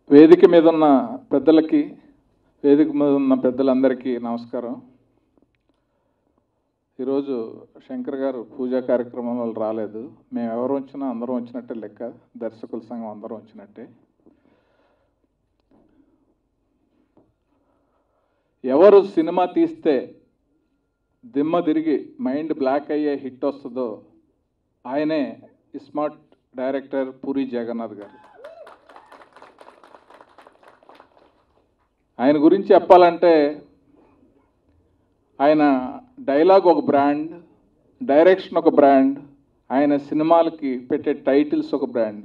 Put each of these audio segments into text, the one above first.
వేదిక మీద ఉన్న పెద్దలకి వేదిక మీద ఉన్న పెద్దలందరికీ నమస్కారం ఈరోజు శంకర్ గారు పూజా కార్యక్రమంలో రాలేదు మేము ఎవరు వచ్చినా అందరం వచ్చినట్టే లెక్క దర్శకుల సంఘం అందరం వచ్చినట్టే ఎవరు సినిమా తీస్తే దిమ్మ తిరిగి మైండ్ బ్లాక్ అయ్యే హిట్ వస్తుందో ఆయనే స్మార్ట్ డైరెక్టర్ పూరి జగన్నాథ్ గారు ఆయన గురించి చెప్పాలంటే ఆయన డైలాగ్ ఒక బ్రాండ్ డైరెక్షన్ ఒక బ్రాండ్ ఆయన సినిమాలకి పెట్టే టైటిల్స్ ఒక బ్రాండ్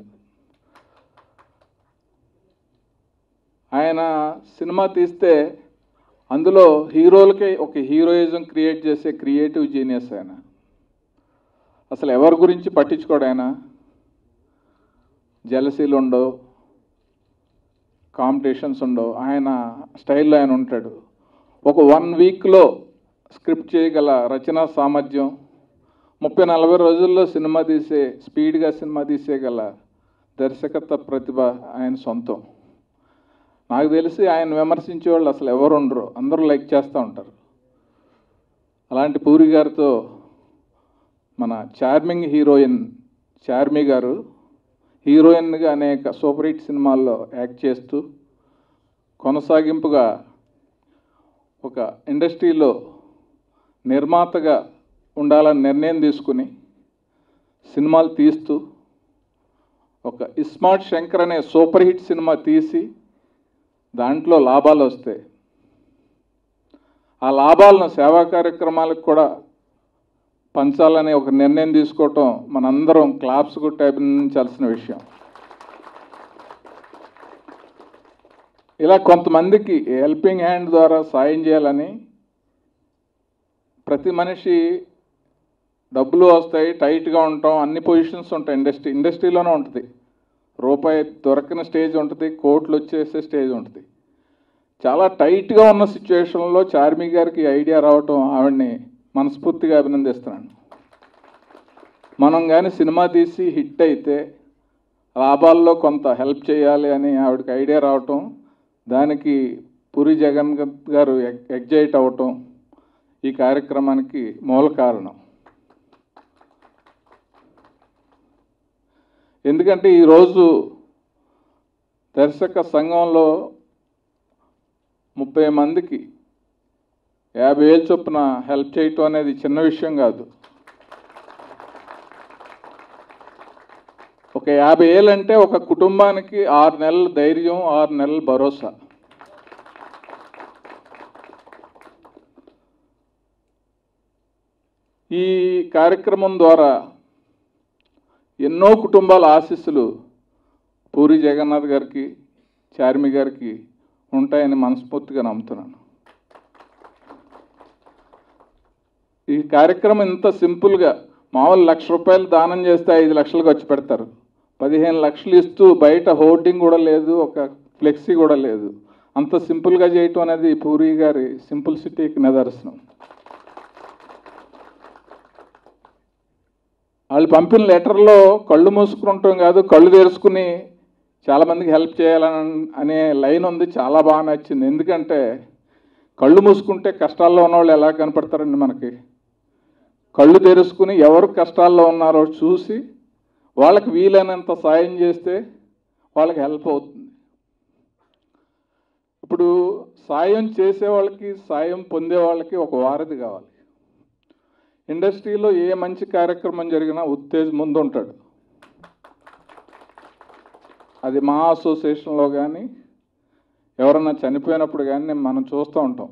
ఆయన సినిమా తీస్తే అందులో హీరోలకే ఒక హీరోయిజం క్రియేట్ చేసే క్రియేటివ్ జీనియస్ ఆయన అసలు ఎవరి గురించి పట్టించుకోడు ఆయన జలసీలు ఉండవు కాంపిటీషన్స్ ఉండవు ఆయన స్టైల్లో ఆయన ఉంటాడు ఒక వన్ వీక్లో స్క్రిప్ట్ చేయగల రచనా సామర్థ్యం ముప్పై నలభై రోజుల్లో సినిమా తీసే స్పీడ్గా సినిమా తీసేగల దర్శకత్వ ప్రతిభ ఆయన సొంతం నాకు తెలిసి ఆయన విమర్శించే వాళ్ళు అసలు ఎవరు ఉండరు అందరూ లైక్ చేస్తూ ఉంటారు అలాంటి పూరి గారితో మన చార్మింగ్ హీరోయిన్ చార్మి గారు హీరోయిన్గా అనేక సూపర్ హిట్ సినిమాల్లో యాక్ట్ చేస్తూ కొనసాగింపుగా ఒక ఇండస్ట్రీలో నిర్మాతగా ఉండాలని నిర్ణయం తీసుకుని సినిమాలు తీస్తూ ఒక ఇస్మార్ట్ శంకర్ అనే సూపర్ హిట్ సినిమా తీసి దాంట్లో లాభాలు వస్తాయి ఆ లాభాలను సేవా కార్యక్రమాలకు కూడా పంచాలనే ఒక నిర్ణయం తీసుకోవటం మనందరం క్లాప్స్ కొట్టి అభినందించాల్సిన విషయం ఇలా కొంతమందికి హెల్పింగ్ హ్యాండ్ ద్వారా సాయం చేయాలని ప్రతి మనిషి డబ్బులు వస్తాయి టైట్గా ఉంటాం అన్ని పొజిషన్స్ ఉంటాయి ఇండస్ట్రీ ఇండస్ట్రీలోనే ఉంటుంది రూపాయి దొరకని స్టేజ్ ఉంటుంది కోట్లు వచ్చేసే స్టేజ్ ఉంటుంది చాలా టైట్గా ఉన్న సిచ్యువేషన్లో చార్మి గారికి ఐడియా రావటం ఆవిడ్ని మనస్ఫూర్తిగా అభినందిస్తున్నాను మనం కానీ సినిమా తీసి హిట్ అయితే లాభాల్లో కొంత హెల్ప్ చేయాలి అని ఆవిడకి ఐడియా రావటం దానికి పూరి జగన్ గారు ఎగ్జైట్ అవ్వటం ఈ కార్యక్రమానికి మూల కారణం ఎందుకంటే ఈరోజు దర్శక సంఘంలో ముప్పై మందికి యాభై వేలు చొప్పున హెల్ప్ చేయటం అనేది చిన్న విషయం కాదు ఒక యాభై ఏళ్ళు అంటే ఒక కుటుంబానికి ఆరు నెలల ధైర్యం ఆరు నెలల భరోసా ఈ కార్యక్రమం ద్వారా ఎన్నో కుటుంబాల ఆశీస్సులు పూరి జగన్నాథ్ గారికి చార్మి గారికి ఉంటాయని మనస్ఫూర్తిగా నమ్ముతున్నాను ఈ కార్యక్రమం ఇంత సింపుల్గా మామూలు లక్ష రూపాయలు దానం చేస్తే ఐదు లక్షలు ఖర్చు పెడతారు పదిహేను లక్షలు ఇస్తూ బయట హోర్డింగ్ కూడా లేదు ఒక ఫ్లెక్సీ కూడా లేదు అంత సింపుల్గా చేయటం అనేది పూరి గారి సింపుల్ సిటీకి నిదర్శనం వాళ్ళు పంపిన లెటర్లో కళ్ళు మూసుకుంటాం కాదు కళ్ళు తెరుచుకుని చాలామందికి హెల్ప్ చేయాలని అనే లైన్ ఉంది చాలా బాగా నచ్చింది ఎందుకంటే కళ్ళు మూసుకుంటే కష్టాల్లో ఉన్నవాళ్ళు ఎలా కనపడతారండి మనకి కళ్ళు తెరుచుకుని ఎవరు కష్టాల్లో ఉన్నారో చూసి వాళ్ళకి వీలైనంత సాయం చేస్తే వాళ్ళకి హెల్ప్ అవుతుంది ఇప్పుడు సాయం చేసే వాళ్ళకి సాయం పొందే వాళ్ళకి ఒక వారధి కావాలి ఇండస్ట్రీలో ఏ మంచి కార్యక్రమం జరిగినా ఉత్తేజ్ ముందు ఉంటాడు అది మా అసోసియేషన్లో కానీ ఎవరన్నా చనిపోయినప్పుడు కానీ మనం చూస్తూ ఉంటాం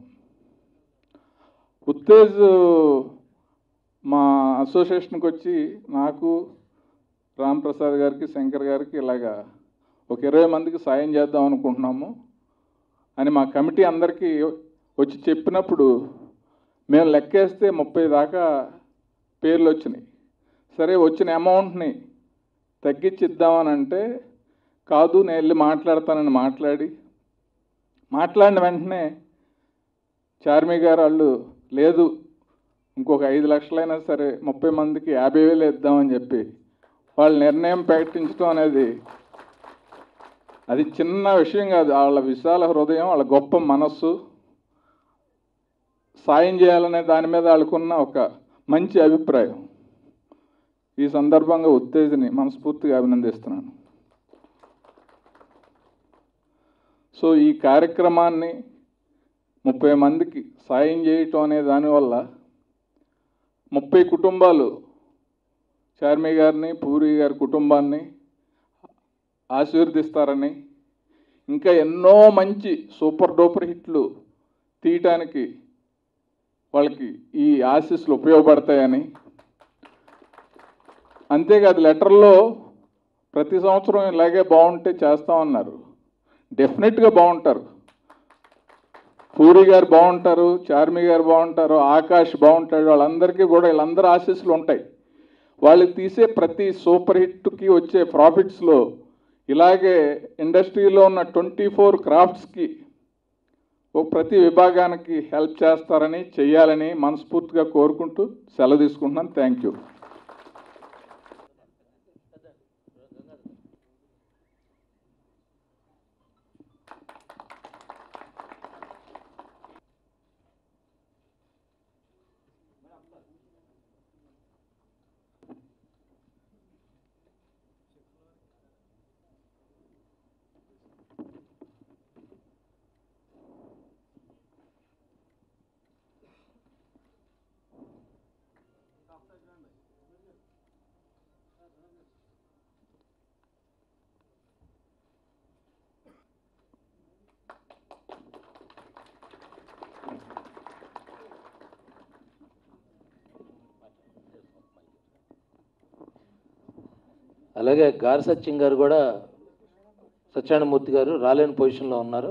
ఉత్తేజ్ మా అసోసియేషన్కి వచ్చి నాకు రామ్ ప్రసాద్ గారికి శంకర్ గారికి ఇలాగా ఒక ఇరవై మందికి సాయం చేద్దాం అనుకుంటున్నాము అని మా కమిటీ అందరికీ వచ్చి చెప్పినప్పుడు మేము లెక్కేస్తే ముప్పై దాకా పేర్లు వచ్చినాయి సరే వచ్చిన అమౌంట్ని తగ్గించిద్దామని అంటే కాదు నేను వెళ్ళి మాట్లాడతానని మాట్లాడి మాట్లాడిన వెంటనే చార్మి గారు వాళ్ళు లేదు ఇంకొక ఐదు లక్షలైనా సరే ముప్పై మందికి యాభై వేలు ఇద్దామని చెప్పి వాళ్ళు నిర్ణయం ప్రకటించడం అనేది అది చిన్న విషయం కాదు వాళ్ళ విశాల హృదయం వాళ్ళ గొప్ప మనస్సు సాయం చేయాలనే దాని మీద వాళ్ళకున్న ఒక మంచి అభిప్రాయం ఈ సందర్భంగా ఉత్తేజని మనస్ఫూర్తిగా అభినందిస్తున్నాను సో ఈ కార్యక్రమాన్ని ముప్పై మందికి సాయం చేయటం అనే దానివల్ల ముప్పై కుటుంబాలు చార్మి గారిని పూరి గారి కుటుంబాన్ని ఆశీర్వదిస్తారని ఇంకా ఎన్నో మంచి సూపర్ డూపర్ హిట్లు తీయటానికి వాళ్ళకి ఈ ఆశీస్సులు ఉపయోగపడతాయని అంతేకాదు లెటర్లో ప్రతి సంవత్సరం ఇలాగే బాగుంటే చేస్తామన్నారు డెఫినెట్గా బాగుంటారు పూరి గారు బాగుంటారు చార్మి గారు బాగుంటారు ఆకాష్ బాగుంటాడు వాళ్ళందరికీ కూడా వీళ్ళందరూ ఆశీస్సులు ఉంటాయి వాళ్ళు తీసే ప్రతి సూపర్ హిట్కి వచ్చే ప్రాఫిట్స్లో ఇలాగే ఇండస్ట్రీలో ఉన్న ట్వంటీ ఫోర్ క్రాఫ్ట్స్కి ఓ ప్రతి విభాగానికి హెల్ప్ చేస్తారని చెయ్యాలని మనస్ఫూర్తిగా కోరుకుంటూ సెలవు తీసుకుంటున్నాను థ్యాంక్ యూ అలాగే గారి సత్యం గారు కూడా సత్యనారాయణమూర్తి గారు రాలేని పొజిషన్లో ఉన్నారు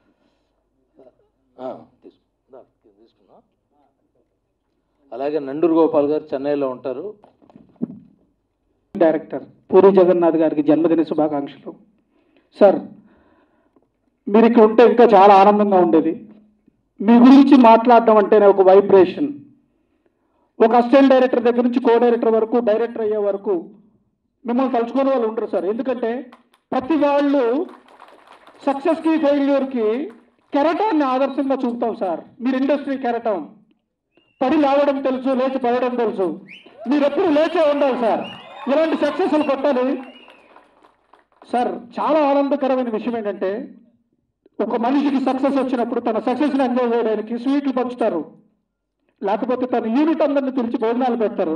ఆ, తీసుకో. దా, తీసుకున్నా అలాగే నండూరు గోపాల్ గారు చెన్నైలో ఉంటారు డైరెక్టర్ పూరి జగన్నాథ్ గారికి జన్మదిన శుభాకాంక్షలు సార్ మీరు ఇక్కడ ఉంటే ఇంకా చాలా ఆనందంగా ఉండేది మీ గురించి మాట్లాడడం అంటేనే ఒక వైబ్రేషన్ ఒక అసిస్టెంట్ డైరెక్టర్ దగ్గర నుంచి కో డైరెక్టర్ వరకు డైరెక్టర్ అయ్యే వరకు మిమ్మల్ని తలుచుకునే వాళ్ళు ఉండరు సార్ ఎందుకంటే ప్రతి వాళ్ళు సక్సెస్కి ఫెయిల్యూర్కి కెరటాన్ని ఆదర్శంగా చూపుతాం సార్ మీరు ఇండస్ట్రీ కెరటం పడి లేవడం తెలుసు లేచి పడడం తెలుసు మీరు ఎప్పుడు లేచే ఉండాలి సార్ ఇలాంటి సక్సెస్లు కొట్టాలి సార్ చాలా ఆనందకరమైన విషయం ఏంటంటే ఒక మనిషికి సక్సెస్ వచ్చినప్పుడు తన సక్సెస్ని ఎంజాయ్ చేయడానికి స్వీట్లు పంచుతారు లేకపోతే తన యూనిట్ అందరిని పిలిచి భోజనాలు పెడతారు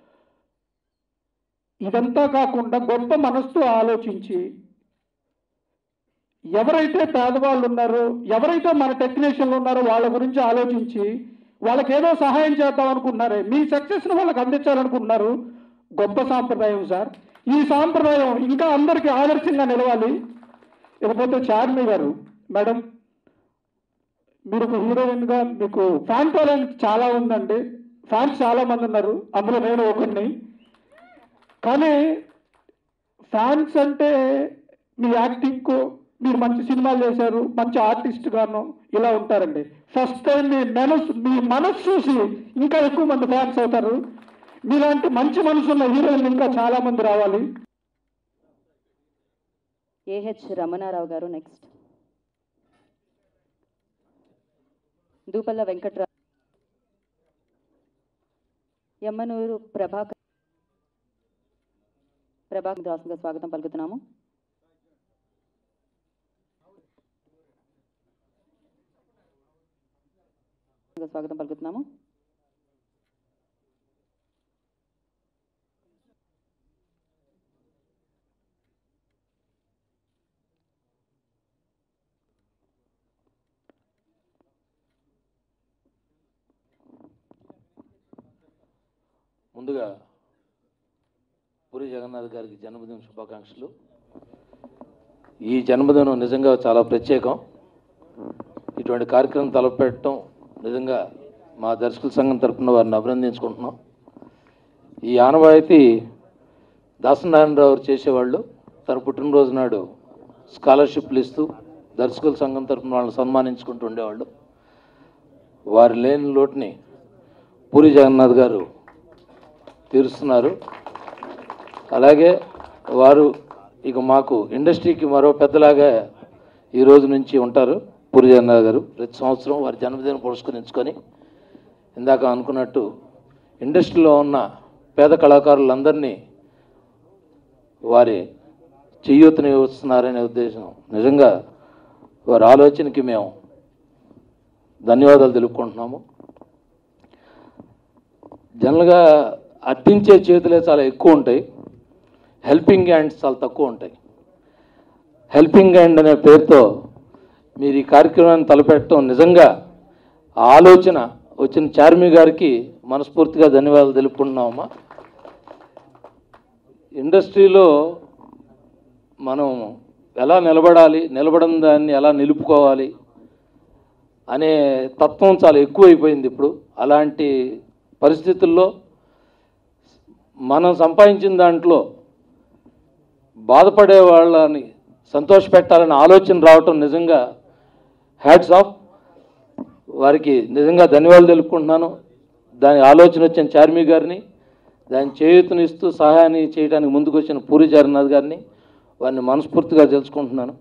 ఇదంతా కాకుండా గొప్ప మనసుతో ఆలోచించి ఎవరైతే పేదవాళ్ళు ఉన్నారో ఎవరైతే మన టెక్నీషియన్లు ఉన్నారో వాళ్ళ గురించి ఆలోచించి వాళ్ళకి ఏదో సహాయం చేద్దాం అనుకుంటున్నారే మీ సక్సెస్ని వాళ్ళకి అందించాలనుకుంటున్నారు గొప్ప సాంప్రదాయం సార్ ఈ సాంప్రదాయం ఇంకా అందరికీ ఆదర్శంగా నిలవాలి ఇకపోతే చార్మి గారు మేడం మీరు ఒక హీరోయిన్గా మీకు ఫ్యాన్ ఫాలోయింగ్ చాలా ఉందండి ఫ్యాన్స్ చాలా మంది ఉన్నారు అందులో నేను ఒకరిని కానీ ఫ్యాన్స్ అంటే మీ యాక్టింగ్కు మీరు మంచి సినిమాలు చేశారు మంచి ఆర్టిస్ట్ గాను ఇలా ఉంటారండి ఫస్ట్ టైం మీ మనసు మీ మనసు చూసి ఇంకా ఎక్కువ మంది ఫ్యాన్స్ అవుతారు మీలాంటి మంచి మనసు ఉన్న హీరోయిన్లు ఇంకా చాలా మంది రావాలి ఏహెచ్ రమణారావు గారు నెక్స్ట్ దూపల్ల వెంకట్రావు యమ్మనూరు ప్రభాకర్ ప్రభాకర్ దాసుగా స్వాగతం పలుకుతున్నాము స్వాగతం పలుకుతున్నాము ముందుగా పూరి జగన్నాథ్ గారికి జన్మదిన శుభాకాంక్షలు ఈ జన్మదినం నిజంగా చాలా ప్రత్యేకం ఇటువంటి కార్యక్రమం తలపెట్టడం నిజంగా మా దర్శకుల సంఘం తరపున వారిని అభినందించుకుంటున్నాం ఈ ఆనవాయితీ దాసనారాయణరావు గారు చేసేవాళ్ళు తన పుట్టినరోజు నాడు స్కాలర్షిప్లు ఇస్తూ దర్శకుల సంఘం తరపున వాళ్ళని సన్మానించుకుంటూ ఉండేవాళ్ళు వారి లేని లోటుని పూరి జగన్నాథ్ గారు తీరుస్తున్నారు అలాగే వారు ఇక మాకు ఇండస్ట్రీకి మరో పెద్దలాగా ఈ రోజు నుంచి ఉంటారు పూరి జగన్నాథ్ గారు ప్రతి సంవత్సరం వారి జన్మదినం పురస్కరించుకొని ఇందాక అనుకున్నట్టు ఇండస్ట్రీలో ఉన్న పేద కళాకారులందరినీ వారి చేయూతని వస్తున్నారనే ఉద్దేశం నిజంగా వారి ఆలోచనకి మేము ధన్యవాదాలు తెలుపుకుంటున్నాము జనరల్గా అర్థించే చేతులే చాలా ఎక్కువ ఉంటాయి హెల్పింగ్ హ్యాండ్స్ చాలా తక్కువ ఉంటాయి హెల్పింగ్ హ్యాండ్ అనే పేరుతో మీరు ఈ కార్యక్రమాన్ని తలపెట్టడం నిజంగా ఆ ఆలోచన వచ్చిన చార్మి గారికి మనస్ఫూర్తిగా ధన్యవాదాలు తెలుపుకుంటున్నామమ్మా ఇండస్ట్రీలో మనం ఎలా నిలబడాలి నిలబడిన దాన్ని ఎలా నిలుపుకోవాలి అనే తత్వం చాలా ఎక్కువైపోయింది ఇప్పుడు అలాంటి పరిస్థితుల్లో మనం సంపాదించిన దాంట్లో బాధపడే వాళ్ళని సంతోషపెట్టాలనే ఆలోచన రావటం నిజంగా హ్యాట్స్ ఆఫ్ వారికి నిజంగా ధన్యవాదాలు తెలుపుకుంటున్నాను దాని ఆలోచన వచ్చిన చార్మి గారిని దాని చేయూతనిస్తూ సహాయాన్ని చేయడానికి ముందుకు వచ్చిన పూరి జగన్నాథ్ గారిని వారిని మనస్ఫూర్తిగా తెలుసుకుంటున్నాను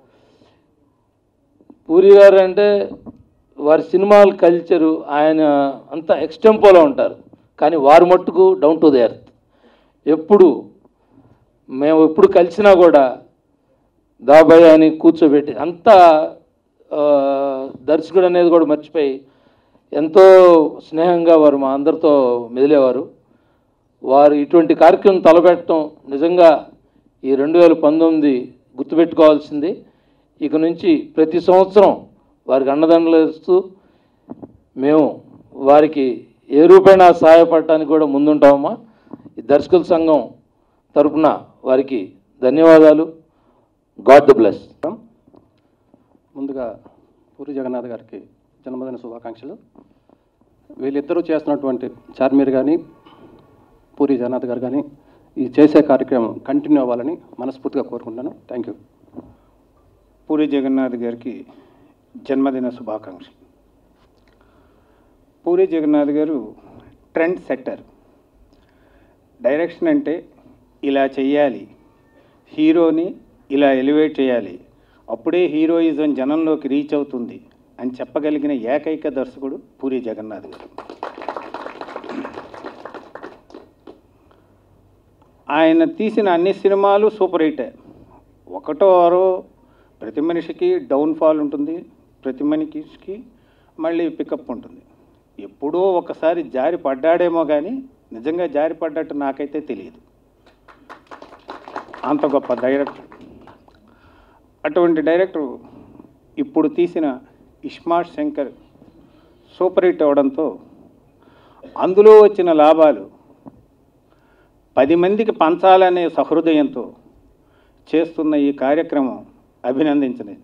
పూరి గారు అంటే వారి సినిమాల కల్చరు ఆయన అంతా ఎక్స్టెంపోలో ఉంటారు కానీ వారి మట్టుకు డౌన్ టు ది ఎర్త్ ఎప్పుడు మేము ఎప్పుడు కలిసినా కూడా దాబాయ్ అని కూర్చోబెట్టి అంతా ఆ, దర్శకుడు అనేది కూడా మర్చిపోయి ఎంతో స్నేహంగా వారు మా అందరితో మెదిలేవారు వారు ఇటువంటి కార్యక్రమం తలపెట్టడం నిజంగా ఈ రెండు వేల పంతొమ్మిది గుర్తుపెట్టుకోవాల్సింది ఇక నుంచి ప్రతి సంవత్సరం వారికి అండదండలు ఇస్తూ మేము వారికి ఏ రూపైనా సహాయపడటానికి కూడా ముందుంటామమ్మా ఈ దర్శకుల సంఘం తరపున వారికి ధన్యవాదాలు గాడ్ ద బ్లెస్ ముందుగా పూరి జగన్నాథ్ గారికి జన్మదిన శుభాకాంక్షలు వీళ్ళిద్దరూ చేస్తున్నటువంటి చార్మీర్ కానీ పూరి జగన్నాథ్ గారు కానీ ఈ చేసే కార్యక్రమం కంటిన్యూ అవ్వాలని మనస్ఫూర్తిగా కోరుకుంటున్నాను థ్యాంక్ యూ పూరి జగన్నాథ్ గారికి జన్మదిన శుభాకాంక్షలు పూరి జగన్నాథ్ గారు ట్రెండ్ సెట్టర్ డైరెక్షన్ అంటే ఇలా చెయ్యాలి హీరోని ఇలా ఎలివేట్ చేయాలి అప్పుడే హీరోయిజం జనంలోకి రీచ్ అవుతుంది అని చెప్పగలిగిన ఏకైక దర్శకుడు పూరి జగన్నాథ్ గారు ఆయన తీసిన అన్ని సినిమాలు సూపర్ హిట్ ఒకటో ఆరో ప్రతి మనిషికి డౌన్ఫాల్ ఉంటుంది ప్రతి మనిషికి మళ్ళీ పికప్ ఉంటుంది ఎప్పుడో ఒకసారి జారి పడ్డాడేమో కానీ నిజంగా జారి పడ్డట్టు నాకైతే తెలియదు అంత గొప్ప డైరెక్టర్ అటువంటి డైరెక్టర్ ఇప్పుడు తీసిన ఇస్మార్ట్ శంకర్ సూపర్ హిట్ అవడంతో అందులో వచ్చిన లాభాలు పది మందికి పంచాలనే సహృదయంతో చేస్తున్న ఈ కార్యక్రమం అభినందించలేదు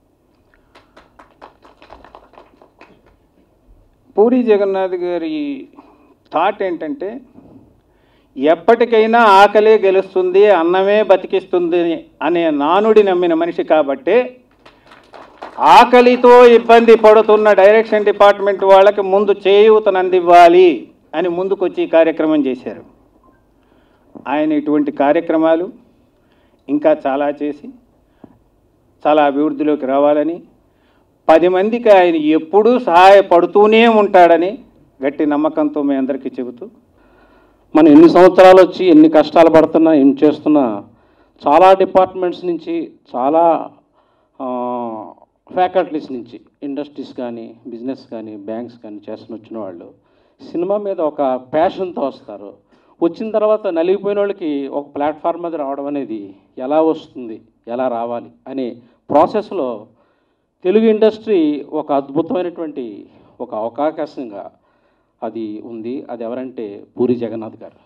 పూరి జగన్నాథ్ గారి థాట్ ఏంటంటే ఎప్పటికైనా ఆకలే గెలుస్తుంది అన్నమే బతికిస్తుంది అనే నానుడి నమ్మిన మనిషి కాబట్టే ఆకలితో ఇబ్బంది పడుతున్న డైరెక్షన్ డిపార్ట్మెంట్ వాళ్ళకి ముందు చేయూతనందివ్వాలి అని ముందుకొచ్చి ఈ కార్యక్రమం చేశారు ఆయన ఇటువంటి కార్యక్రమాలు ఇంకా చాలా చేసి చాలా అభివృద్ధిలోకి రావాలని పది మందికి ఆయన ఎప్పుడూ సహాయపడుతూనే ఉంటాడని గట్టి నమ్మకంతో మీ అందరికీ చెబుతూ మనం ఎన్ని సంవత్సరాలు వచ్చి ఎన్ని కష్టాలు పడుతున్నా ఏం చేస్తున్నా చాలా డిపార్ట్మెంట్స్ నుంచి చాలా ఫ్యాకల్టీస్ నుంచి ఇండస్ట్రీస్ కానీ బిజినెస్ కానీ బ్యాంక్స్ కానీ చేస్తున్న వచ్చిన వాళ్ళు సినిమా మీద ఒక ప్యాషన్తో వస్తారు వచ్చిన తర్వాత నలిగిపోయిన వాళ్ళకి ఒక ప్లాట్ఫామ్ మీద రావడం అనేది ఎలా వస్తుంది ఎలా రావాలి అనే ప్రాసెస్లో తెలుగు ఇండస్ట్రీ ఒక అద్భుతమైనటువంటి ఒక అవకాశంగా అది ఉంది అది ఎవరంటే పూరి జగన్నాథ్ గారు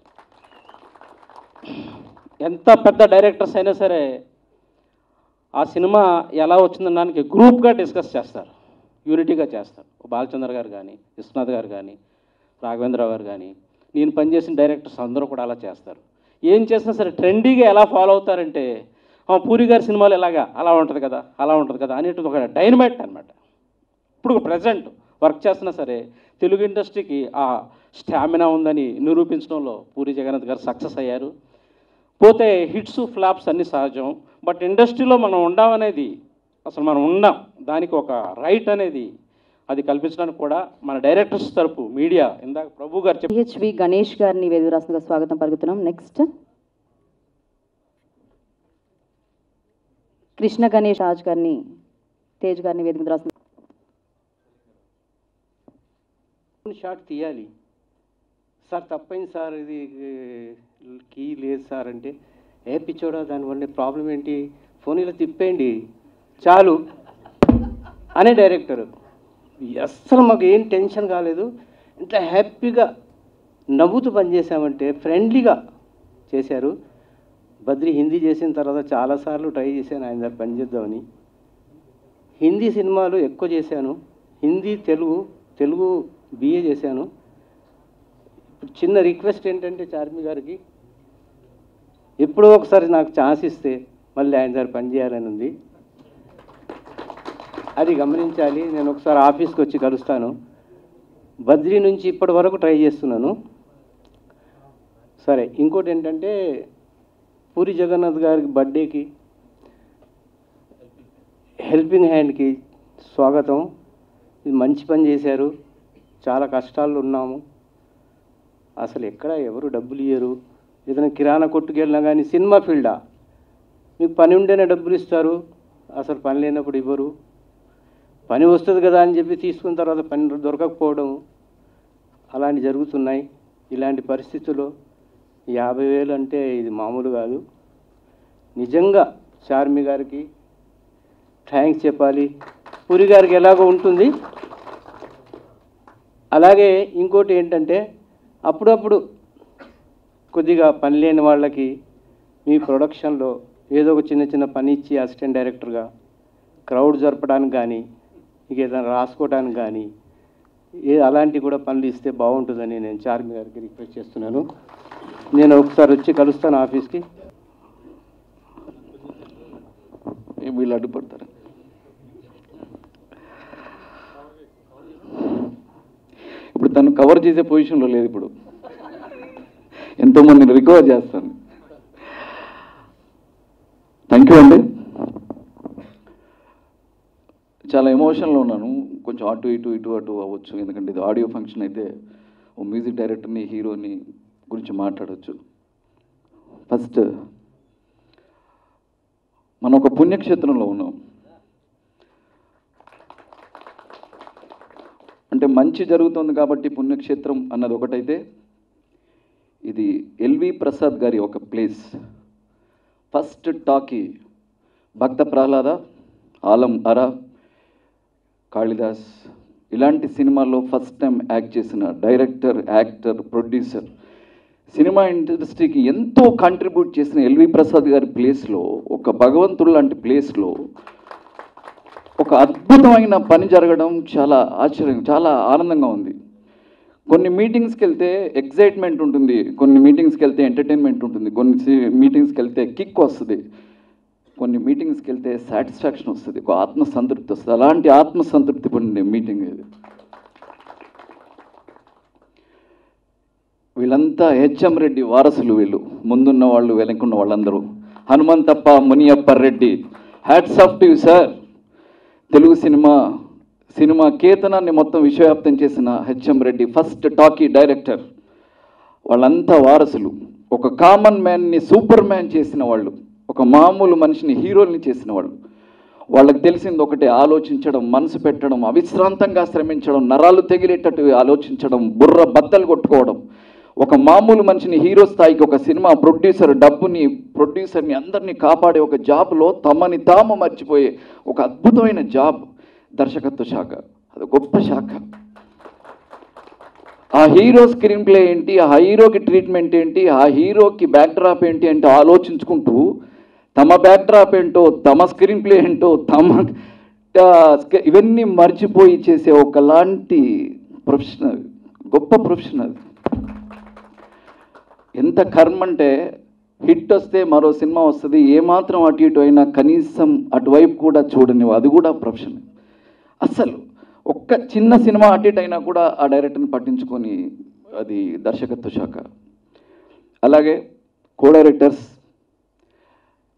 ఎంత పెద్ద డైరెక్టర్స్ అయినా సరే ఆ సినిమా ఎలా వచ్చిందనడానికి గ్రూప్గా డిస్కస్ చేస్తారు యూనిటీగా చేస్తారు బాలచంద్ర గారు కానీ విశ్వనాథ్ గారు కానీ రాఘవేంద్ర గారు కానీ నేను పనిచేసిన డైరెక్టర్స్ అందరూ కూడా అలా చేస్తారు ఏం చేసినా సరే ట్రెండీగా ఎలా ఫాలో అవుతారంటే "ఆ, పూరి గారి సినిమాలు ఎలాగా అలా ఉంటుంది కదా అలా ఉంటుంది కదా అనేటిది ఒక డైనమైట్ అనమాట ఇప్పుడు ప్రజెంట్ వర్క్ చేస్తున్నా సరే తెలుగు ఇండస్ట్రీకి ఆ స్టామినా ఉందని నిరూపించడంలో పూరి జగన్నాథ్ గారు సక్సెస్ అయ్యారు పోతే హిట్స్ ఫ్లాప్స్ అన్ని సహజం బట్ ఇండస్ట్రీలో మనం ఉండామనేది అసలు మనం ఉన్నాం దానికి ఒక రైట్ అనేది అది కల్పించడానికి కూడా మన డైరెక్టర్స్ తరపు మీడియా ఇందాక ప్రభు గారు చెప్పారు పిహెచ్వి గణేష్ గారిని వేదిక రాష్ట్రంగా స్వాగతం పలుకుతున్నాం నెక్స్ట్ కృష్ణ గణేష్ రాజ్ గారిని తేజ్ గారిని వేదిక రాష్ట్రంగా షాట్ తీయాలి సార్ తప్పైంది సార్ ఇది కీ లేదు సార్ అంటే ఏ పిచ్చోడా దానివల్ల ప్రాబ్లం ఏంటి ఫోన్ ఇలా తిప్పేయండి చాలు అనే డైరెక్టర్ అస్సలు మాకు ఏం టెన్షన్ కాలేదు ఇంత హ్యాపీగా నవ్వుతూ పనిచేసామంటే ఫ్రెండ్లీగా చేశారు బద్రి హిందీ చేసిన తర్వాత చాలాసార్లు ట్రై చేశాను ఆయన దగ్గర పనిచేద్దామని హిందీ సినిమాలు ఎక్కువ చేశాను హిందీ తెలుగు తెలుగు బిఏ చేశాను ఇప్పుడు చిన్న రిక్వెస్ట్ ఏంటంటే చార్మి గారికి ఎప్పుడో ఒకసారి నాకు ఛాన్స్ ఇస్తే మళ్ళీ ఆయన దగ్గర పనిచేయాలని ఉంది అది గమనించాలి నేను ఒకసారి ఆఫీస్కి వచ్చి కలుస్తాను బద్రీ నుంచి ఇప్పటి వరకు ట్రై చేస్తున్నాను సరే ఇంకోటి ఏంటంటే పూరి జగన్నాథ్ గారికి బర్త్డేకి హెల్పింగ్ హ్యాండ్కి స్వాగతం ఇది మంచి పని చేశారు చాలా కష్టాల్లో ఉన్నాము అసలు ఎక్కడ ఎవరు డబ్బులు ఇయ్యరు ఏదైనా కిరాణా కొట్టుకు వెళ్ళినా కానీ సినిమా ఫీల్డా మీకు పని ఉంటేనే డబ్బులు ఇస్తారు అసలు పని లేనప్పుడు ఇవ్వరు పని వస్తుంది కదా అని చెప్పి తీసుకున్న తర్వాత పని దొరకకపోవడం అలాంటి జరుగుతున్నాయి ఇలాంటి పరిస్థితుల్లో యాభై వేలు అంటే ఇది మామూలు కాదు నిజంగా చార్మి గారికి థ్యాంక్స్ చెప్పాలి పూరి గారికి ఎలాగో ఉంటుంది అలాగే ఇంకోటి ఏంటంటే అప్పుడప్పుడు కొద్దిగా పని లేని వాళ్ళకి మీ ప్రొడక్షన్లో ఏదో ఒక చిన్న చిన్న పని ఇచ్చి అసిస్టెంట్ డైరెక్టర్గా క్రౌడ్ జరపడానికి కానీ ఇక ఏదైనా రాసుకోవడానికి కానీ ఏ అలాంటివి కూడా పనులు ఇస్తే బాగుంటుందని నేను చార్మి గారికి రిక్వెస్ట్ చేస్తున్నాను నేను ఒకసారి వచ్చి కలుస్తాను ఆఫీస్కి వీళ్ళు అడ్డుపడతారు ఇప్పుడు తను కవర్ చేసే పొజిషన్లో లేదు ఇప్పుడు ఎంతోమందిని రికవర్ చేస్తాను థ్యాంక్ యూ అండి చాలా ఎమోషన్లో ఉన్నాను కొంచెం అటు ఇటు ఇటు అటు అవ్వచ్చు ఎందుకంటే ఇది ఆడియో ఫంక్షన్ అయితే ఓ మ్యూజిక్ డైరెక్టర్ని హీరోని గురించి మాట్లాడవచ్చు ఫస్ట్ మనం ఒక పుణ్యక్షేత్రంలో ఉన్నాం అంటే మంచి జరుగుతుంది కాబట్టి పుణ్యక్షేత్రం అన్నది ఒకటైతే ఇది ఎల్వి ప్రసాద్ గారి ఒక place first talkie Bhakta Prahlada Alam Ara Kalidas ఇలాంటి సినిమాల్లో ఫస్ట్ టైం యాక్ట్ చేసిన డైరెక్టర్ యాక్టర్ ప్రొడ్యూసర్ సినిమా ఇండస్ట్రీకి ఎంతో కాంట్రిబ్యూట్ చేసిన ఎల్వి ప్రసాద్ గారి ప్లేస్లో ఒక భగవంతుడు లాంటి ప్లేస్లో ఒక అద్భుతమైన పని జరగడం చాలా ఆశ్చర్యం చాలా ఆనందంగా ఉంది కొన్ని మీటింగ్స్కి వెళ్తే ఎగ్జైట్మెంట్ ఉంటుంది కొన్ని మీటింగ్స్కి వెళ్తే ఎంటర్టైన్మెంట్ ఉంటుంది కొన్ని మీటింగ్స్కి వెళ్తే కిక్ వస్తుంది కొన్ని మీటింగ్స్కి వెళ్తే సాటిస్ఫాక్షన్ వస్తుంది ఒక ఆత్మసంతృప్తి వస్తుంది అలాంటి ఆత్మసంతృప్తి పొందిన మీటింగ్ ఇది వీళ్ళంతా హెచ్ఎం రెడ్డి వారసులు వీళ్ళు ముందున్న వాళ్ళు వెనకున్న వాళ్ళందరూ Hanumanthappa Muniyappa Reddy hats off to sir Telugu cinema cinema కేతనాన్ని మొత్తం విశ్వవ్యాప్తం చేసిన H M Reddy first talkie director వాళ్ళంతా వారసులు ఒక కామన్ మ్యాన్ని సూపర్ మ్యాన్ చేసిన వాళ్ళు ఒక మామూలు మనిషిని హీరోల్ని చేసిన వాళ్ళు వాళ్ళకి తెలిసింది ఒకటే ఆలోచించడం మనసు పెట్టడం అవిశ్రాంతంగా శ్రమించడం నరాలు తెగిలేటట్టు ఆలోచించడం బుర్ర బద్దలు కొట్టుకోవడం ఒక మామూలు మనిషిని హీరో స్థాయికి ఒక సినిమా ప్రొడ్యూసర్ డబ్బుని ప్రొడ్యూసర్ని అందరినీ కాపాడే ఒక జాబ్లో తమని తాము మర్చిపోయే ఒక అద్భుతమైన జాబ్ దర్శకత్వ శాఖ అది గొప్ప శాఖ ఆ హీరో స్క్రీన్ ప్లే ఏంటి ఆ హీరోకి ట్రీట్మెంట్ ఏంటి ఆ హీరోకి బ్యాక్ డ్రాప్ ఏంటి అంటే ఆలోచించుకుంటూ తమ బ్యాక్ డ్రాప్ ఏంటో తమ స్క్రీన్ ప్లే ఏంటో తమ ఆ, స్క- ఇవన్నీ మర్చిపోయి చేసే ఒకలాంటి ప్రొఫెషనల్ గొప్ప ప్రొఫెషనల్ ఎంత కర్మ అంటే హిట్ వస్తే మరో సినిమా వస్తుంది ఏమాత్రం అటు ఇటు అయినా కనీసం అటువైపు కూడా చూడని అది కూడా ప్రొఫెషన్ అస్సలు ఒక్క చిన్న సినిమా అటు ఇటు అయినా కూడా ఆ డైరెక్టర్ని పట్టించుకొని అది దర్శకత్వ శాఖ అలాగే కో డైరెక్టర్స్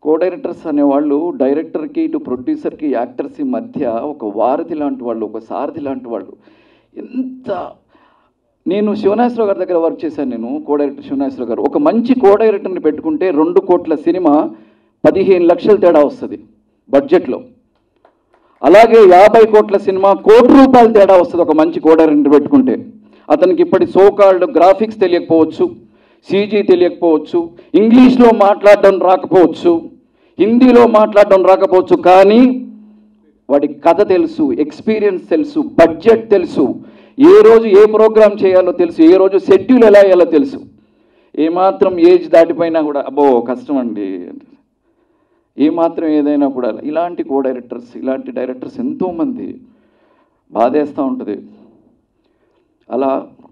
కో డైరెక్టర్స్ అనేవాళ్ళు డైరెక్టర్కి ఇటు ప్రొడ్యూసర్కి యాక్టర్స్కి మధ్య ఒక వారధి లాంటి వాళ్ళు ఒక సారథి లాంటి వాళ్ళు ఎంత నేను శివనాశ్వరరావు గారి దగ్గర వర్క్ చేశాను నేను కో డైరెక్టర్ శివనాశ్వరరావు గారు ఒక మంచి కో డైరెక్టర్ని పెట్టుకుంటే రెండు కోట్ల సినిమా పదిహేను లక్షల తేడా వస్తుంది బడ్జెట్లో అలాగే యాభై కోట్ల సినిమా కోటి రూపాయల తేడా వస్తుంది ఒక మంచి కో డైరెక్టర్ పెట్టుకుంటే అతనికి ఇప్పటి సోకాల్డ్ గ్రాఫిక్స్ తెలియకపోవచ్చు సీజీ తెలియకపోవచ్చు ఇంగ్లీష్లో మాట్లాడడం రాకపోవచ్చు హిందీలో మాట్లాడడం రాకపోవచ్చు కానీ వాడి కథ తెలుసు ఎక్స్పీరియన్స్ తెలుసు బడ్జెట్ తెలుసు ఏ రోజు ఏ ప్రోగ్రామ్ చేయాలో తెలుసు ఏ రోజు షెడ్యూల్ ఎలా వేయాలో తెలుసు ఏమాత్రం ఏజ్ దాటిపోయినా కూడా అబ్బో కష్టం అండి ఏమాత్రం ఏదైనా కూడా ఇలాంటి కో డైరెక్టర్స్ ఇలాంటి డైరెక్టర్స్ ఎంతోమంది బాధేస్తూ ఉంటుంది అలా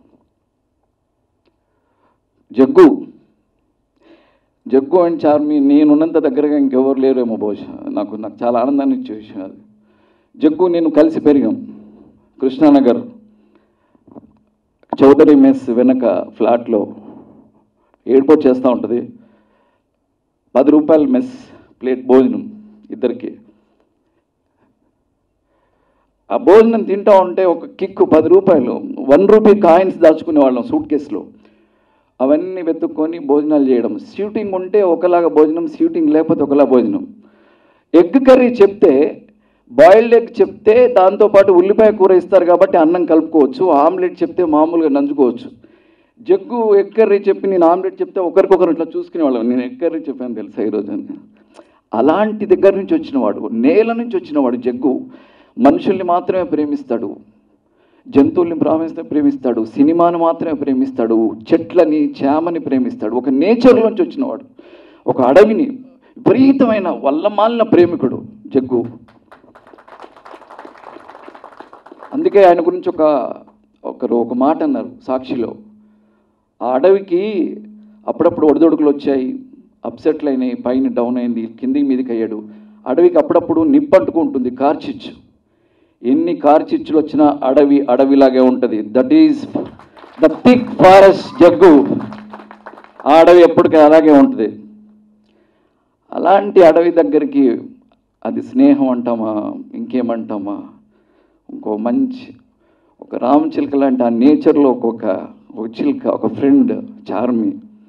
జగ్గు జగ్గు అండ్ చార్మి నేనున్నంత దగ్గరగా ఇంకెవరు లేరేమో బహుశా నాకు నాకు చాలా ఆనందాన్ని ఇచ్చే విషయం అది జగ్గు నేను కలిసి పెరిగాం కృష్ణానగర్ చౌదరి మెస్ వెనక ఫ్లాట్లో ఏడుపో చేస్తూ ఉంటుంది పది రూపాయల మెస్ ప్లేట్ భోజనం ఇద్దరికి ఆ భోజనం తింటా ఉంటే ఒక కిక్కు పది రూపాయలు వన్ రూపీ కాయిన్స్ దాచుకునే వాళ్ళం సూట్ కేసులో అవన్నీ వెతుక్కొని భోజనాలు చేయడం షూటింగ్ ఉంటే ఒకలాగా భోజనం షూటింగ్ లేకపోతే ఒకలా భోజనం ఎగ్ కర్రీ చెప్తే బాయిల్డ్ ఎగ్ చెప్తే దాంతోపాటు ఉల్లిపాయ కూర ఇస్తారు కాబట్టి అన్నం కలుపుకోవచ్చు ఆమ్లెట్ చెప్తే మామూలుగా నంచుకోవచ్చు జగ్గు ఎగ్ కర్రీ చెప్పి నేను ఆమ్లెట్ చెప్తే ఒకరికొకరు ఇట్లా చూసుకునేవాళ్ళం నేను ఎగ్ కర్రీ చెప్పాను తెలుసా ఈరోజు అని అలాంటి దగ్గర నుంచి వచ్చినవాడు నేల నుంచి వచ్చినవాడు జగ్గు మనుషుల్ని మాత్రమే ప్రేమిస్తాడు జంతువుల్ని ప్రేమిస్తే ప్రేమిస్తాడు సినిమాను మాత్రమే ప్రేమిస్తాడు చెట్లని చేమని ప్రేమిస్తాడు ఒక నేచర్లోంచి వచ్చినవాడు ఒక అడవిని విపరీతమైన వల్లమాలిన ప్రేమికుడు జగ్గు అందుకే ఆయన గురించి ఒక ఒకరు ఒక మాట అన్నారు సాక్షిలో ఆ అడవికి అప్పుడప్పుడు ఒడిదొడుకులు వచ్చాయి అప్సెట్లు అయినాయి పైన డౌన్ అయింది కిందికి మీదకి అయ్యాడు అడవికి అప్పుడప్పుడు నిప్పంటుకుంటుంది కార్చిచ్చు ఎన్ని కార్చిచ్చులు వచ్చినా అడవి అడవిలాగే ఉంటుంది that is the thick forest Jaggu ఆ అడవి ఎప్పటికీ అలాగే ఉంటుంది అలాంటి అడవి దగ్గరికి అది స్నేహం అంటామా ఇంకేమంటామా ఇంకో మంచి ఒక రామచిలుక లాంటి ఆ నేచర్లో ఒక్కొక్క ఒక చిలుక ఒక ఫ్రెండ్ చార్మి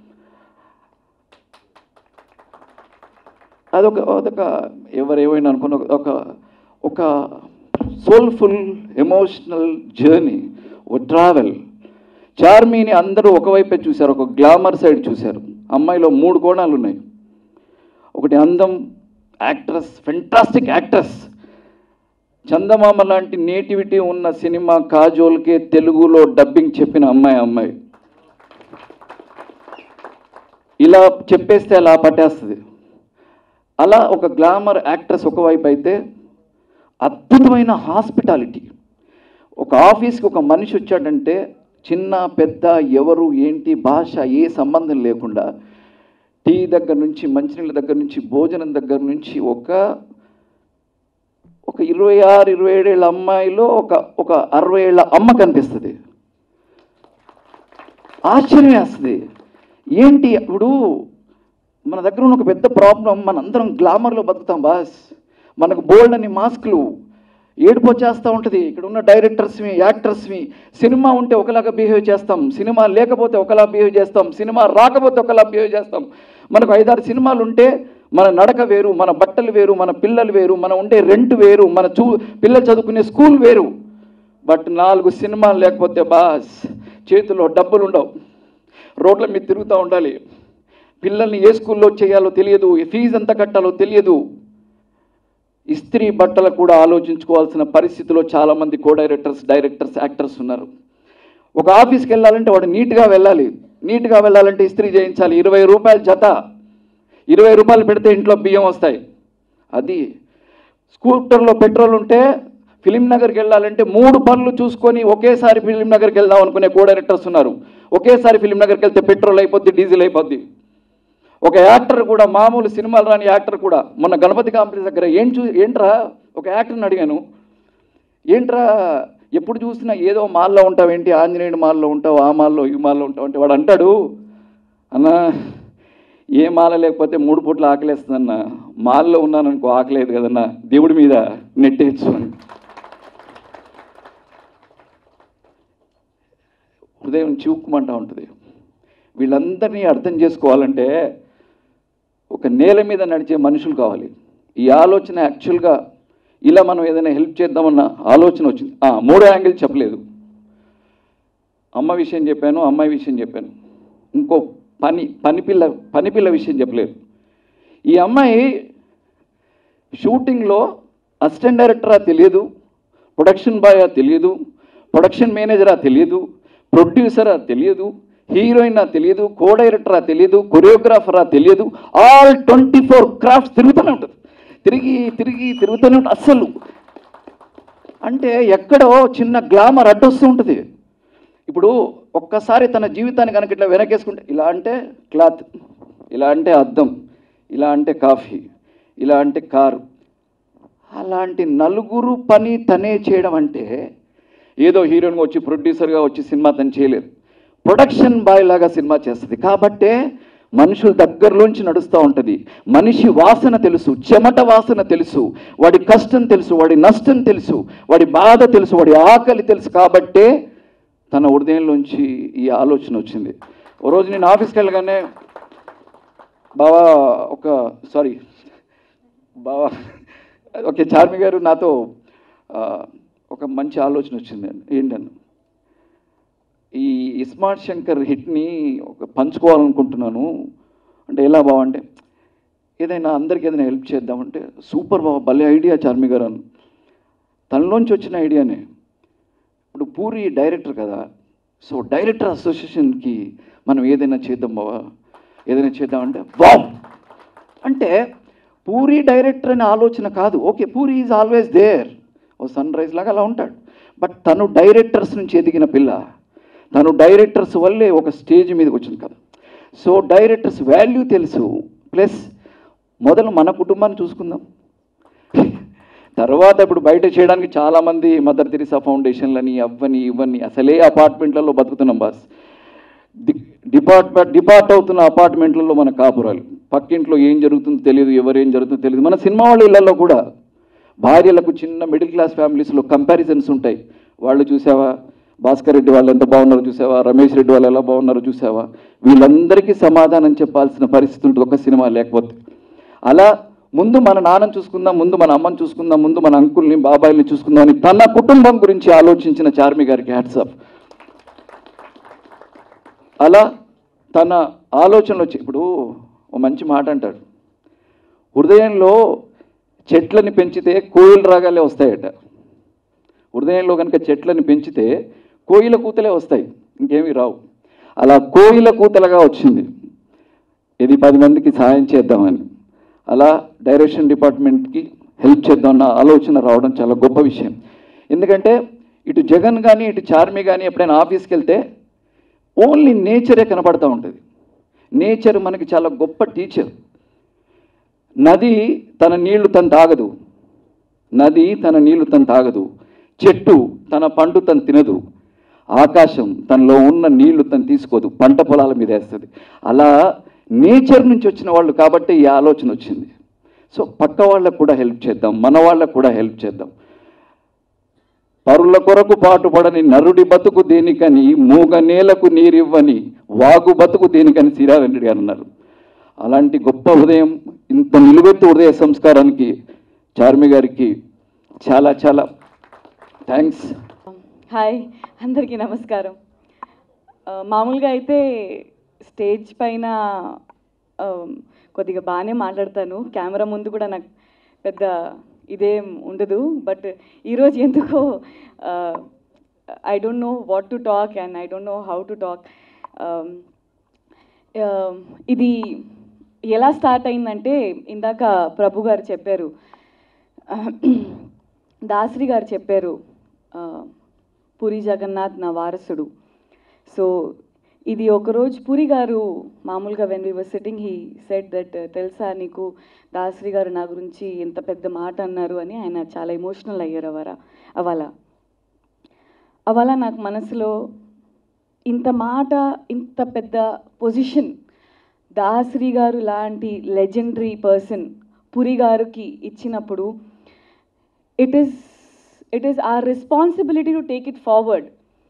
అదొక అదొక ఎవరేమైనా అనుకున్న ఒక ఒక సోల్ఫుల్ ఎమోషనల్ జర్నీ ఒక ట్రావెల్ చార్మీని అందరూ ఒకవైపే చూశారు ఒక గ్లామర్ సైడ్ చూశారు అమ్మాయిలో మూడు కోణాలు ఉన్నాయి ఒకటి అందం యాక్ట్రస్ ఫెంటాస్టిక్ యాక్ట్రస్ చందమామ లాంటి నేటివిటీ ఉన్న సినిమా కాజోల్కే తెలుగులో డబ్బింగ్ చెప్పిన అమ్మాయి అమ్మాయి ఇలా చెప్పేస్తే అలా పట్టేస్తుంది అలా ఒక గ్లామర్ యాక్ట్రెస్ ఒకవైపు అయితే అద్భుతమైన హాస్పిటాలిటీ ఒక ఆఫీస్కి ఒక మనిషి వచ్చాడంటే చిన్న పెద్ద ఎవరు ఏంటి భాష ఏ సంబంధం లేకుండా టీ దగ్గర నుంచి మంచినీళ్ళ దగ్గర నుంచి భోజనం దగ్గర నుంచి ఒక ఒక ఇరవై ఆరు ఇరవై ఏడేళ్ళ అమ్మాయిలో ఒక ఒక అరవై ఏళ్ళ అమ్మ కనిపిస్తుంది ఆశ్చర్యం వేస్తుంది ఏంటి ఇప్పుడు మన దగ్గర ఉన్న ఒక పెద్ద ప్రాబ్లం మనందరం గ్లామర్లో బతుకుతాం బాస్ మనకు బోల్డ్ అని మాస్క్లు ఏడుపు వచ్చేస్తూ ఉంటుంది ఇక్కడ ఉన్న డైరెక్టర్స్ని యాక్టర్స్ని సినిమా ఉంటే ఒకలాగా బిహేవ్ చేస్తాం సినిమా లేకపోతే ఒకలా బిహేవ్ చేస్తాం సినిమా రాకపోతే ఒకలా బిహేవ్ చేస్తాం మనకు ఐదారు సినిమాలు ఉంటే మన నడక వేరు మన బట్టలు వేరు మన పిల్లలు వేరు మన ఉండే రెంట్ వేరు మన చూ పిల్లలు చదువుకునే స్కూల్ వేరు బట్ నాలుగు సినిమాలు లేకపోతే బాస్ చేతిలో డబ్బులు ఉండవు రోడ్ల మీద తిరుగుతూ ఉండాలి పిల్లల్ని ఏ స్కూల్లో చేయాలో తెలియదు ఫీజు ఎంత కట్టాలో తెలియదు ఇస్త్రీ బట్టలు కూడా ఆలోచించుకోవాల్సిన పరిస్థితిలో చాలామంది కో డైరెక్టర్స్ డైరెక్టర్స్ యాక్టర్స్ ఉన్నారు ఒక ఆఫీస్కి వెళ్ళాలంటే వాడు నీట్గా వెళ్ళాలి నీట్గా వెళ్ళాలంటే ఇస్త్రీ చేయించాలి ఇరవై రూపాయల జత ఇరవై రూపాయలు పెడితే ఇంట్లో బియ్యం వస్తాయి అది స్కూటర్లో పెట్రోల్ ఉంటే ఫిలిం నగర్కి వెళ్ళాలంటే మూడు పనులు చూసుకొని ఒకేసారి ఫిలిం నగర్కి వెళ్దాం అనుకునే కో డైరెక్టర్స్ ఉన్నారు ఒకేసారి ఫిలిం నగర్కి వెళ్తే పెట్రోల్ అయిపోద్ది డీజిల్ అయిపోద్ది ఒక యాక్టర్ కూడా మామూలు సినిమాలు రాని యాక్టర్ కూడా మొన్న గణపతి కాంప్లెక్స్ దగ్గర ఏం చూ ఏంట్రా ఒక యాక్టర్ని అడిగాను ఏంట్రా ఎప్పుడు చూసినా ఏదో మాల్లో ఉంటావు ఏంటి ఆంజనేయుడు మాల్లో ఉంటావు ఆ మాల్లో ఈ మాల్లో ఉంటావు అంటే వాడు అంటాడు అన్నా ఏ మాల లేకపోతే మూడు పూట్ల ఆకలేస్తుందన్న మాలలో ఉన్నాననుకో ఆకలేదు కదన్న దేవుడి మీద నెట్టేయచ్చు అని హృదయం చివుక్కుమంటా ఉంటుంది వీళ్ళందరినీ అర్థం చేసుకోవాలంటే ఒక నేల మీద నడిచే మనుషులు కావాలి ఈ ఆలోచన యాక్చువల్గా ఇలా మనం ఏదైనా హెల్ప్ చేద్దామన్న ఆలోచన వచ్చింది ఆ, మూడో యాంగిల్ చెప్పలేదు అమ్మ విషయం చెప్పాను అమ్మాయి విషయం చెప్పాను ఇంకో పని పనిపిల్ల పనిపిల్ల విషయం చెప్పలేదు ఈ అమ్మాయి షూటింగ్లో అసిస్టెంట్ డైరెక్టరా తెలియదు ప్రొడక్షన్ బాయా తెలియదు ప్రొడక్షన్ మేనేజరా తెలియదు ప్రొడ్యూసరా తెలియదు హీరోయినా తెలియదు కో డైరెక్టరా తెలియదు కొరియోగ్రాఫరా తెలియదు ఆల్ ట్వంటీ ఫోర్ క్రాఫ్ట్స్ తిరుగుతూనే ఉంటుంది తిరిగి తిరిగి తిరుగుతూనే ఉంటుంది అస్సలు అంటే ఎక్కడో చిన్న గ్లామర్ అడ్డొస్తూ ఉంటుంది ఇప్పుడు ఒక్కసారి తన జీవితాన్ని కనుక ఇట్లా వెనకేసుకుంటే ఇలా అంటే క్లాత్ ఇలా అంటే అద్దం ఇలా అంటే కాఫీ ఇలా అంటే కారు అలాంటి నలుగురు పని తనే చేయడం అంటే ఏదో హీరోయిన్గా వచ్చి ప్రొడ్యూసర్గా వచ్చి సినిమా తను చేయలేదు ప్రొడక్షన్ బాయ్ లాగా సినిమా చేస్తుంది కాబట్టే మనుషుల దగ్గరలోంచి నడుస్తూ ఉంటుంది మనిషి వాసన తెలుసు చెమట వాసన తెలుసు వాడి కష్టం తెలుసు వాడి నష్టం తెలుసు వాడి బాధ తెలుసు వాడి ఆకలి తెలుసు కాబట్టే తన హృదయంలోంచి ఈ ఆలోచన వచ్చింది ఓ రోజు నేను ఆఫీస్కి వెళ్ళగానే బావా ఒక సారీ బావా ఓకే చార్మి గారు నాతో ఆ, ఒక మంచి ఆలోచన వచ్చింది ఏంటన్న ఈ ఇస్మార్ట్ శంకర్ హిట్ని ఒక పంచుకోవాలనుకుంటున్నాను అంటే ఎలా బావ అంటే ఏదైనా అందరికి ఏదైనా హెల్ప్ చేద్దామంటే సూపర్ బావ భలే ఐడియా చార్మి గారు అని తనలోంచి వచ్చిన ఐడియానే ఇప్పుడు పూరి డైరెక్టర్ కదా సో డైరెక్టర్ అసోసియేషన్కి మనం ఏదైనా చేద్దాం బావా ఏదైనా చేద్దామంటే వావ్ అంటే పూరి డైరెక్టర్ అనే ఆలోచన కాదు okay Puri is always there oh sunrise లాగా అలా ఉంటాడు బట్ తను డైరెక్టర్స్ నుంచి ఎదిగిన పిల్ల తను డైరెక్టర్స్ వల్లే ఒక స్టేజ్ మీదకి వచ్చింది కదా సో డైరెక్టర్స్ వాల్యూ తెలుసు ప్లస్ మొదలు మన కుటుంబాన్ని చూసుకుందాం తర్వాత ఇప్పుడు బయట చేయడానికి చాలామంది మదర్ తెరిసా ఫౌండేషన్లని అవ్వని ఇవ్వని అసలే అపార్ట్మెంట్లలో బతుకుతున్నాం బాస్ డి- డిపార్ట్మెంట్ డిపార్ట్ అవుతున్న అపార్ట్మెంట్లలో మన కాపురాలు పక్కింట్లో ఏం జరుగుతుందో తెలియదు ఎవరేం జరుగుతుందో తెలియదు మన సినిమా వాళ్ళ ఇళ్లలో కూడా భార్యలకు చిన్న మిడిల్ క్లాస్ ఫ్యామిలీస్లో కంపారిజన్స్ ఉంటాయి వాళ్ళు చూసావా భాస్కర్ రెడ్డి వాళ్ళు ఎంత బాగున్నారో చూసావా రమేష్ రెడ్డి వాళ్ళు ఎలా బాగున్నారో చూసావా వీళ్ళందరికీ సమాధానం చెప్పాల్సిన పరిస్థితి ఉంటుంది ఒక సినిమా లేకపోతే అలా ముందు మన నాన్నని చూసుకుందాం ముందు మన అమ్మని చూసుకుందాం ముందు మన అంకుల్ని బాబాయిని చూసుకుందాం అని తన కుటుంబం గురించి ఆలోచించిన చార్మి గారికి హ్యాట్సాప్ అలా తన ఆలోచనలు వచ్చి ఇప్పుడు ఓ మంచి మాట అంటాడు హృదయంలో చెట్లని పెంచితే కోయిల రాగాలే వస్తాయట హృదయంలో కనుక చెట్లని పెంచితే కోయిల కూతలే వస్తాయి ఇంకేమీ రావు అలా కోయిల కూతలుగా వచ్చింది ఇది పది మందికి సహాయం చేద్దామని అలా డైరెక్షన్ డిపార్ట్మెంట్కి హెల్ప్ చేద్దామన్న ఆలోచన రావడం చాలా గొప్ప విషయం ఎందుకంటే ఇటు జగన్ కానీ ఇటు చార్మి కానీ ఎప్పుడైనా ఆఫీస్కి వెళ్తే ఓన్లీ నేచరే కనపడతా ఉంటుంది నేచర్ మనకి చాలా గొప్ప టీచర్ నది తన నీళ్లు తను తాగదు నది తన నీళ్లు తను తాగదు చెట్టు తన పండు తను తినదు ఆకాశం తనలో ఉన్న నీళ్లు తను తీసుకోదు పంట పొలాల మీద వేస్తుంది అలా నేచర్ నుంచి వచ్చిన వాళ్ళు కాబట్టి ఈ ఆలోచన వచ్చింది సో పక్క వాళ్ళకు కూడా హెల్ప్ చేద్దాం మన వాళ్ళకు కూడా హెల్ప్ చేద్దాం పరుల కొరకు పాటుపడని నరుడి బతుకు దేనికని మూగ నేలకు నీరివ్వని వాగు బతుకు దేనికని శ్రీరారెడ్డి గారు అన్నారు అలాంటి గొప్ప హృదయం ఇంత నిలువెత్తు హృదయ సంస్కారానికి చార్మి గారికి చాలా చాలా థ్యాంక్స్ హాయ్ అందరికీ నమస్కారం ఆ, మామూలుగా అయితే స్టేజ్ పైన ఆ, కొద్దిగా బాగానే మాట్లాడతాను కెమెరా ముందు కూడా నాకు పెద్ద ఇదేం ఉండదు బట్ ఈరోజు ఎందుకో I don't know what to talk and I don't know how to talk ఇది ఎలా స్టార్ట్ అయిందంటే ఇందాక ప్రభు గారు చెప్పారు దాసరి గారు చెప్పారు ఆ, పూరి జగన్నాథ్ నా వారసుడు సో ఇది ఒకరోజు పూరి గారు మామూలుగా when we were sitting he said that తెలుసా నీకు దాసరి గారు నా గురించి ఎంత పెద్ద మాట అన్నారు అని ఆయన చాలా ఎమోషనల్ అయ్యారు అవరా అవాల అవాల నాకు మనసులో ఇంత మాట ఇంత పెద్ద పొజిషన్ దాసరి గారు లాంటి లెజెండరీ పర్సన్ పురి గారికి ఇచ్చినప్పుడు it is it is our responsibility to take it forward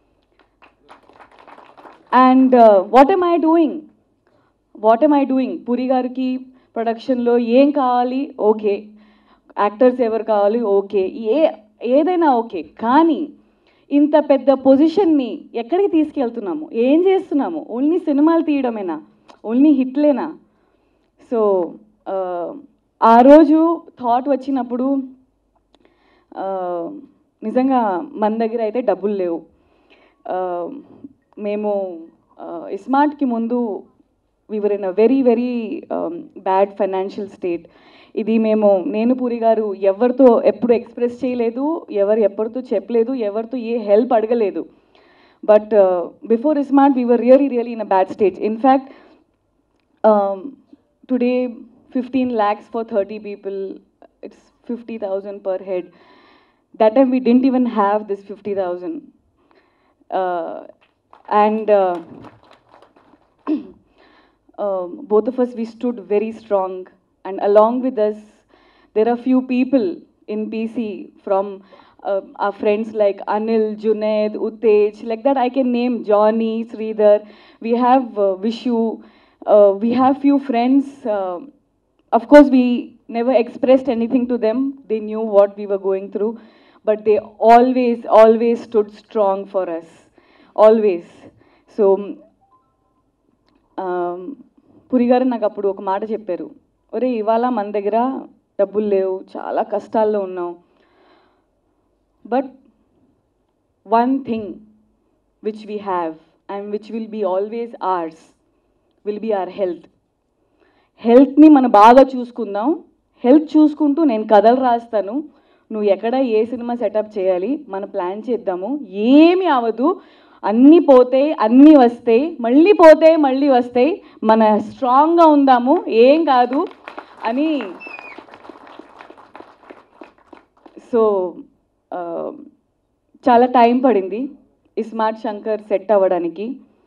and what am I doing what am I doing Puri గారికి ప్రొడక్షన్లో ఏం కావాలి ఓకే యాక్టర్స్ ఎవరు కావాలి ఓకే ఏ ఏదైనా ఓకే కానీ ఇంత పెద్ద పొజిషన్ని ఎక్కడికి తీసుకెళ్తున్నాము ఏం చేస్తున్నాము ఓన్లీ సినిమాలు తీయడమేనా ఓన్లీ హిట్లేనా సో ఆ రోజు థాట్ వచ్చినప్పుడు ఆ, నిజంగా మన దగ్గర అయితే డబ్బులు లేవు ఆ, మేము ఇస్మార్ట్కి ముందు we were in a very very bad financial state ఇది మేము నేను పూరి గారు ఎవరితో ఎప్పుడు ఎక్స్ప్రెస్ చేయలేదు ఎవరు ఎవరితో చెప్పలేదు ఎవరితో ఏ హెల్ప్ అడగలేదు but before iSmart we were really really in a bad stage in fact today fifteen lakhs for thirty people it's fifty thousand per head that time we didn't even have this 50000 uh, and uh, um, both of us we stood very strong and along with us there are few people in pc from uh, our friends like anil junaid utej like that i can name johnny sridhar we have uh, vishu uh, we have few friends uh, of course we never expressed anything to them they knew what we were going through but they always always stood strong for us always so um, Puri garu నాకు అప్పుడు ఒక మాట చెప్పారు ఒరే ఇవాళ మన దగ్గర డబ్బులు లేవు చాలా కష్టాల్లో ఉన్నాం but one thing which we have and which will be always ours will be our health హెల్త్ని మనం బాగా చూసుకుందాం హెల్త్ చూసుకుంటూ నేను కథలు రాస్తాను నువ్వు ఎక్కడ ఏ సినిమా సెటప్ చేయాలి మన ప్లాన్ చేద్దాము ఏమి అవ్వదు అన్నీ పోతాయి అన్నీ వస్తాయి మళ్ళీ పోతాయి మళ్ళీ వస్తాయి మన స్ట్రాంగ్గా ఉందాము ఏం కాదు అని సో చాలా టైం పడింది ఈ స్మార్ట్ శంకర్ సెట్ అవ్వడానికి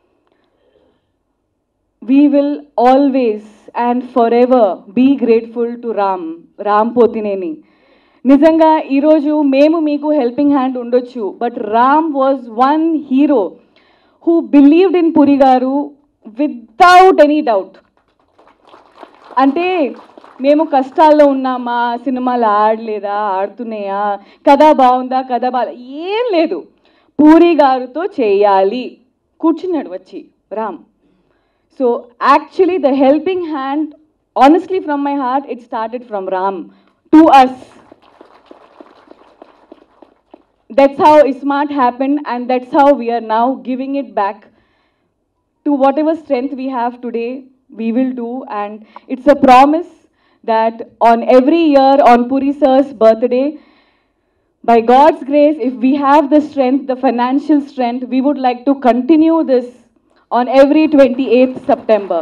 we will always and forever be grateful to Ram Ram Pothineni నిజంగా ఈరోజు మేము మీకు హెల్పింగ్ హ్యాండ్ ఉండొచ్చు but Ram was one hero who believed in Puri garu without any doubt అంటే మేము కష్టాల్లో ఉన్నామా సినిమాలు ఆడలేదా ఆడుతున్నాయా కథ బాగుందా కథ బాగా ఏం లేదు పూరి గారితో చేయాలి కూర్చున్నాడు వచ్చి Ram so actually the helping hand honestly from my heart it started from Ram to us that's how smart happened and that's how we are now giving it back to whatever strength we have today we will do and it's a promise that on every year on puri sir's birthday by god's grace if we have the strength the financial strength we would like to continue this on every 28th september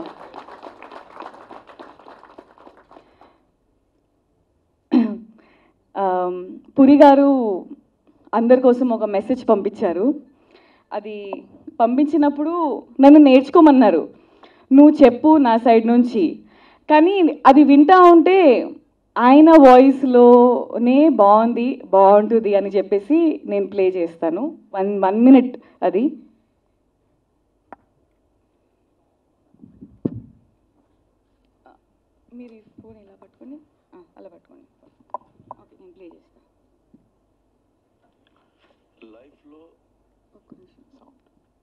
um, Puri garu అందరి కోసం ఒక message పంపించారు అది పంపించినప్పుడు నన్ను నేర్చుకోమన్నారు నువ్వు చెప్పు నా సైడ్ నుంచి కానీ అది వింటా ఉంటే ఆయన వాయిస్లోనే బాగుంది బాగుంటుంది అని చెప్పేసి నేను ప్లే చేస్తాను వన్ వన్ మినిట్ అది మీరు ఫోన్ ఇలా పట్టుకొని ఆ, అలా పట్టుకోండి ఓకే నేను ప్లే చేస్తాను లైఫ్లో ఒక్క నిమిషం సౌండ్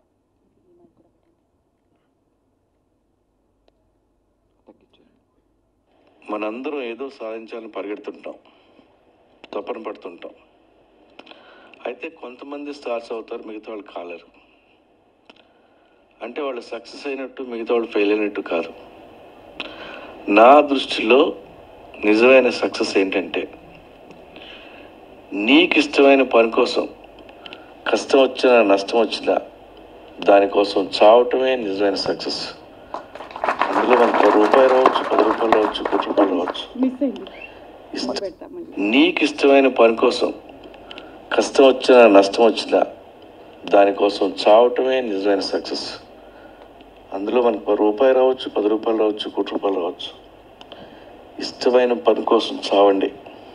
మనందరం ఏదో సాధించాలని పరిగెడుతుంటాం తపన పడుతుంటాం అయితే కొంతమంది స్టార్స్ అవుతారు మిగతా వాళ్ళు కాలేరు అంటే వాళ్ళు సక్సెస్ అయినట్టు మిగతా వాళ్ళు ఫెయిల్ అయినట్టు కాదు నా దృష్టిలో నిజమైన సక్సెస్ ఏంటంటే నీకు ఇష్టమైన పని కోసం కష్టం వచ్చినా నష్టం వచ్చినా దానికోసం చావటమే నిజమైన సక్సెస్ అందులో మనకు ఒక రూపాయి రావచ్చు పది రూపాయలు రావచ్చు కోటి రూపాయలు రావచ్చు మిస్ అయింది ఇష్ట పెడతా మళ్ళీ నీకు ఇష్టమైన పని కోసం కష్టం వచ్చినా నష్టం వచ్చినా దానికోసం చావటమే నిజమైన సక్సెస్ అందులో మనకు రూపాయి రావచ్చు పది రూపాయలు రావచ్చు కోటి రూపాయలు రావచ్చు ఇష్టమైన పని కోసం చావండి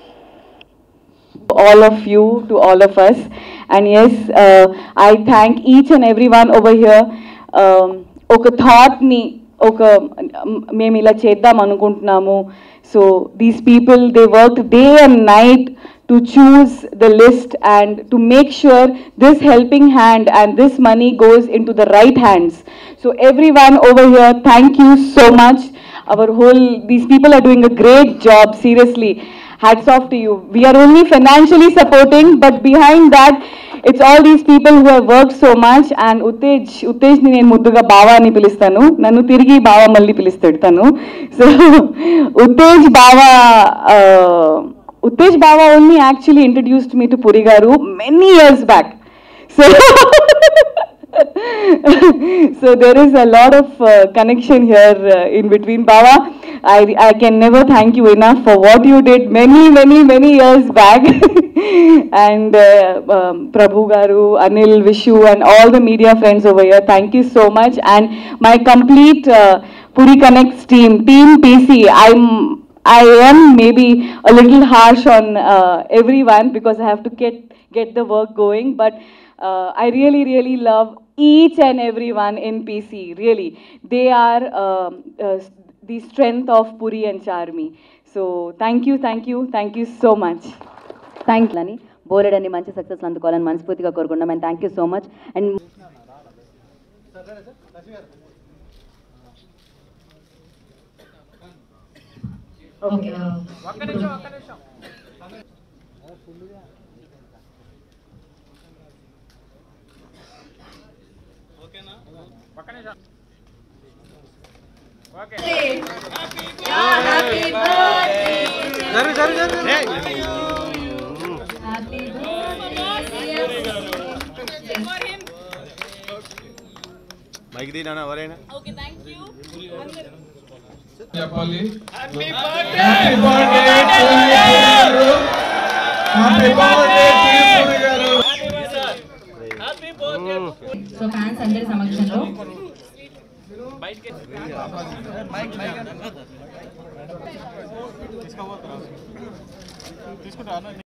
all of you, to all of us. And yes, uh, I thank each and everyone over here. Um, ఒక థాట్ని ఒక మేము ఇలా చేద్దాం అనుకుంటున్నాము so these people they work day and night to choose the list and to make sure this helping hand and this money goes into the right hands so everyone over here thank you so much our whole these people are doing a great job seriously hats off to you we are only financially supporting but behind that it's all these people who have worked so much and Uttej ఉత్తేజ్ని నేను ముద్దుగా బావా అని పిలుస్తాను నన్ను తిరిగి బావా మళ్ళీ పిలుస్తాడు తను సో ఉత్తేజ్ బావా ఉత్తేజ్ బావా only actually introduced me to Puri garu many years back so so there is a lot of uh, connection here uh, in between baba I, I can never thank you enough for what you did many many many years back and uh, um, prabhu garu anil vishu and all the media friends over here thank you so much and my complete uh, puri connects team team pc i'm I am maybe a little harsh on uh, everyone because I have to get get the work going, but uh, I really really love each and everyone in PC. Really, they are um, uh, the strength of Puri and Charmi. So thank you, thank you, thank you so much. Thank you అని బోలెడన్ని మంచి success అందుకోవాలని మనస్ఫూర్తిగా కోరుకున్నాం and thank you so much and mike దీనా ఎవరైనా చెప్పాలి so fans అందరి సమక్షంలో తీసుకుంటా